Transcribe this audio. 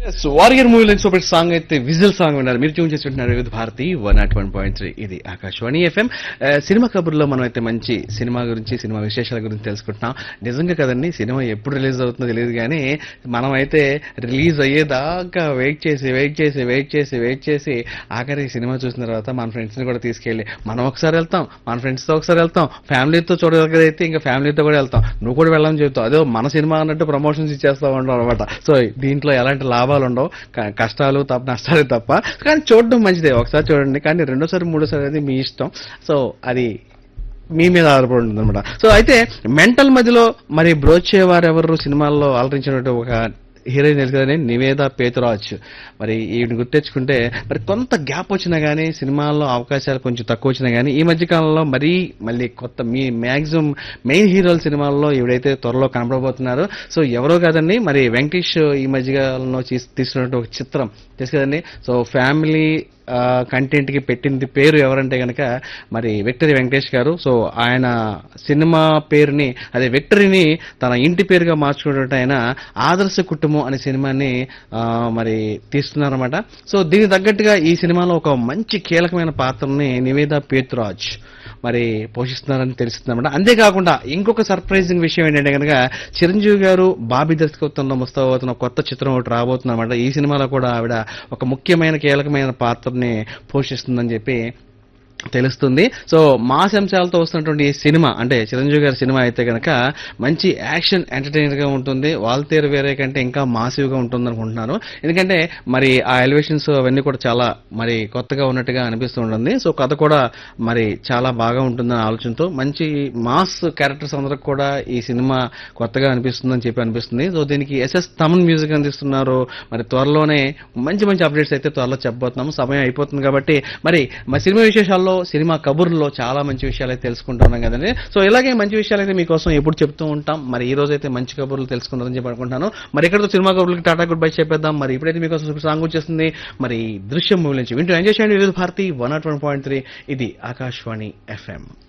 warrior మూవీలో super song అయితే whistle song విన్నారు మీరు ట్యూన్ చేస్తుంటున్నారు Vividh Bharati one not one point three ఇది ఆకాశవాణి ఎఫ్ఎం సినిమా కబుర్లో మనం అయితే మంచి సినిమా గురించి సినిమా విశేషాల గురించి తెలుసుకుంటున్నాం నిజంగా కదండి సినిమా ఎప్పుడు రిలీజ్ అవుతుందో తెలియదు కానీ మనం అయితే రిలీజ్ అయ్యేదాకా వెయిట్ చేసి వెయిట్ చేసి వెయిట్ చేసి వెయిట్ చేసి ఆఖరి సినిమా చూసిన తర్వాత మన ఫ్రెండ్స్ని కూడా తీసుకెళ్ళి మనం ఒకసారి వెళ్తాం మన ఫ్రెండ్స్తో ఒకసారి వెళ్తాం ఫ్యామిలీతో చూడగలిగితే ఇంకా ఫ్యామిలీతో కూడా వెళ్తాం నువ్వు కూడా వెళ్ళని చెబుతావు అదే మన సినిమా అన్నట్టు ప్రమోషన్స్ ఇచ్చేస్తా ఉంటాం అనమాట సో దీంట్లో ఎలాంటి లాభాలు ఉండవు క- కష్టాలు తప్ప నష్టాలు తప్ప కానీ చూడడం మంచిదే ఒకసారి చూడండి కానీ రెండోసారి మూడోసారి అనేది మీ ఇష్టం సో అది మీ మీద ఆధారపడి ఉంటుంది అనమాట సో అయితే మెంటల్ మధ్యలో మరి బ్రోచే వారు ఎవరు సినిమాల్లో ఆలరించినట్టు ఒక హీరోయిన్ తెలుసు కదండి నివేద పేతురాజ్ మరి ఈవిని గుర్తెచ్చుకుంటే మరి కొంత గ్యాప్ వచ్చినా కానీ సినిమాల్లో అవకాశాలు కొంచెం తక్కువ వచ్చినా కానీ ఈ మధ్య కాలంలో మరీ మళ్ళీ కొత్త మీ మ్యాక్సిమం మెయిన్ హీరోల సినిమాల్లో ఎవడైతే త్వరలో కనపడబోతున్నారో సో ఎవరో కాదండి మరి వెంకటేష్ ఈ మధ్యకాలంలో తీస్- తీస్తున్నట్టు ఒక చిత్రం తెలుసు కదండి సో ఫ్యామిలీ కంటెంట్ కి పెట్టింది పేరు ఎవరంటే గనక మరి విక్టరీ వెంకటేష్ గారు సో ఆయన సినిమా పేరుని అదే విక్టరీని తన ఇంటి పేరుగా మార్చుకున్నట్టు ఆయన ఆదర్శ కుటుంబం అనే సినిమాని ఆ, మరి తీస్తున్నారన్నమాట సో దీనికి తగ్గట్టుగా ఈ సినిమాలో ఒక మంచి కీలకమైన పాత్రని నివేద పేతురాజ్ మరి పోషిస్తున్నారని తెలుస్తుందన్నమాట అంతేకాకుండా ఇంకొక సర్ప్రైజింగ్ విషయం ఏంటంటే కనుక చిరంజీవి గారు బాబీ దర్శకత్వంలో ముస్తాబోతున్న కొత్త చిత్రం ఒకటి రాబోతుందన్నమాట ఈ సినిమాలో కూడా ఆవిడ ఒక ముఖ్యమైన కీలకమైన పాత్రని పోషిస్తుందని చెప్పి తెలుస్తుంది సో మాస్ అంశాలతో వస్తున్నటువంటి ఈ సినిమా అంటే చిరంజీవి గారి సినిమా అయితే కనుక మంచి యాక్షన్ ఎంటర్టైనర్ గా ఉంటుంది వాల్తేరు వేరే కంటే ఇంకా మాసివ్ గా ఉంటుంది అనుకుంటున్నాను ఎందుకంటే మరి ఆ ఎలివేషన్స్ అవన్నీ కూడా చాలా మరి కొత్తగా ఉన్నట్టుగా అనిపిస్తూ ఉంటుంది సో కథ కూడా మరి చాలా బాగా ఉంటుందన్న ఆలోచనతో మంచి మాస్ క్యారెక్టర్స్ అందరికి కూడా ఈ సినిమా కొత్తగా అనిపిస్తుందని చెప్పి అనిపిస్తుంది సో దీనికి ఎస్ఎస్ తమన్ మ్యూజిక్ అందిస్తున్నారు మరి త్వరలోనే మంచి మంచి అప్డేట్స్ అయితే త్వరలో చెప్పబోతున్నాము సమయం అయిపోతుంది కాబట్టి మరి మా సినిమా విశేషాల్లో సినిమా కబుర్లో చాలా మంచి విషయాలు అయితే తెలుసుకుంటున్నాం కదండి సో ఇలాగే మంచి విషయాలు అయితే మీకోసం ఎప్పుడు చెప్తూ ఉంటాం మరి ఈ రోజు అయితే మంచి కబుర్లు తెలుసుకుందామని చెప్పి అనుకుంటున్నాను మరి ఇక్కడతో సినిమా కబుర్లకి టాటా గుడ్ బై చెప్పేద్దాం మరి ఇప్పుడైతే మీకోసం సూపర్ సాంగ్ వచ్చేస్తుంది మరి దృశ్యం మూవీ నుంచి వింటూ ఎంజాయ్ చేయండి Vividh Bharati one not one point three ఇది ఆకాశవాణి ఎఫ్ఎం